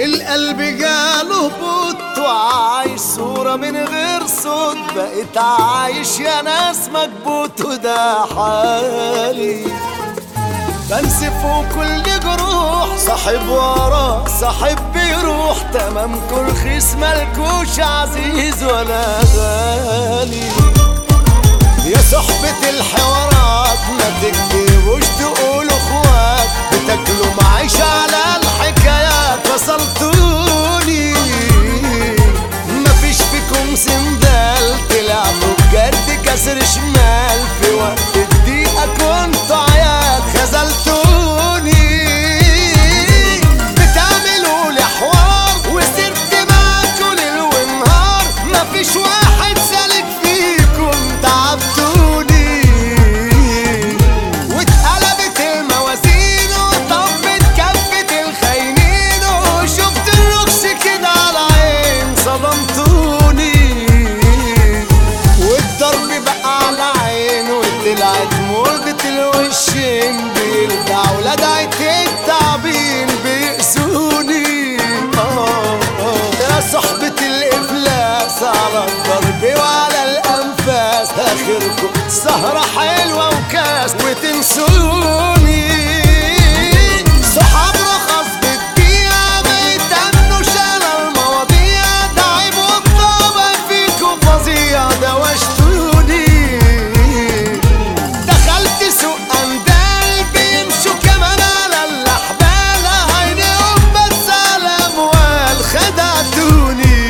القلب جاله بوت وعايش صورة من غير صوت بقيت عايش يا ناس مكبوت وده حالي بنسف وكل جروح صاحب ورا صاحب بيروح تمامكم رخيص ملكوش عزيز ولا غالي يا صحبة الحوارات ما تكتبوش تقولوا اخوات بتاكلوا معيش على الحكايات فصلتوني مفيش فيكم سندال تلعبوا بجد كسر شمال في وقت الضيقة كنتوا عيال خذلتوني بتعملوا لي حوار وسرت معاكوا ليل ونهار مفيش واحد سالك فيكم تعبتوني واتقلبت الموازين وطبت كفة الخاينين وشفت الرخص كده على عين صدمتوني والضرب بقى على عين وطلعت موجة الوشين بيرجع ولدعت التعبين بيقسوني آه آه يا صحبة الإفلاس على الضرب وعلى الأنفاس آخركم سهرة حلوة وكاس وتنسوني صحاب رخص بالدقيقة ما يتأمنوش على المواضيع ده عيب والطبع فيكم فظيع دوشتوني دخلت سوق أندال بيمشوا كمان على الأحبال عينيهم بس على أموال خدعتوني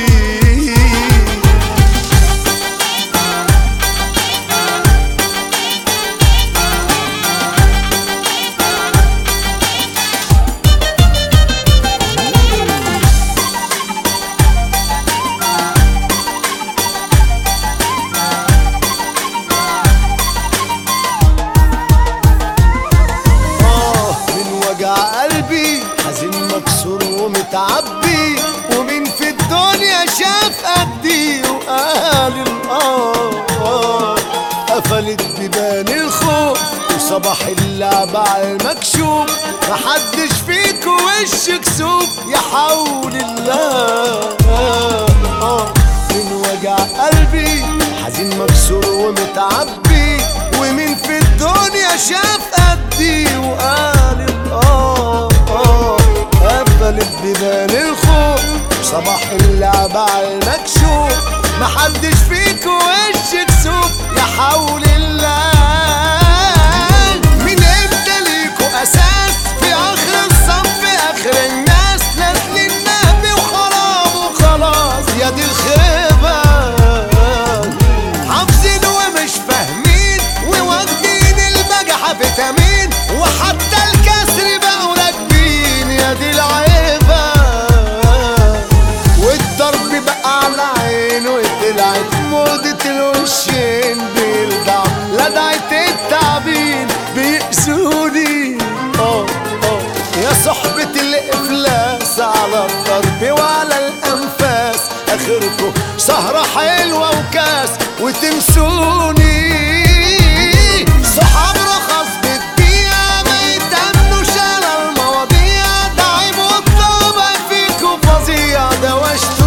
آه من وجع قلبي حزين مكسور ومتعبي ومين في الدنيا شاف قدي وقال الآه آه قفلت بيبان الخوف وصباح اللعب على المكشوف محدش فيكو وش كسوف يا حول الله آه آه من وجع قلبي حزين مكسور ومتعبي ومين في الدنيا شاف قدي وقال الآه آه قفلت بيبان الخوف صباح اللعب على المكشوف محدش فيكو وش كسوف يا حول الله من امتى ليكو اساس في اخر الصف اخر الناس نسل النبي وحرام وخلاص يا دي الخيبه حافظين ومش فاهمين وواخدين البجحة فيتامين وحتى الكسر بقوا راكبين يا دي العيبة والضرب بقى على عين وطلعت موضة الوشين بيرجع لدعت التعبين بيأذوني اه اه يا صحبة الإفلاس على الضرب وعلى الأنفاس آخركم سهرة حلوة وكاس وتنسوني صحاب رخص بالدقيقة ما يتأمنوش على المواضيع ده عيب والطبع فيكم فظيع دوشت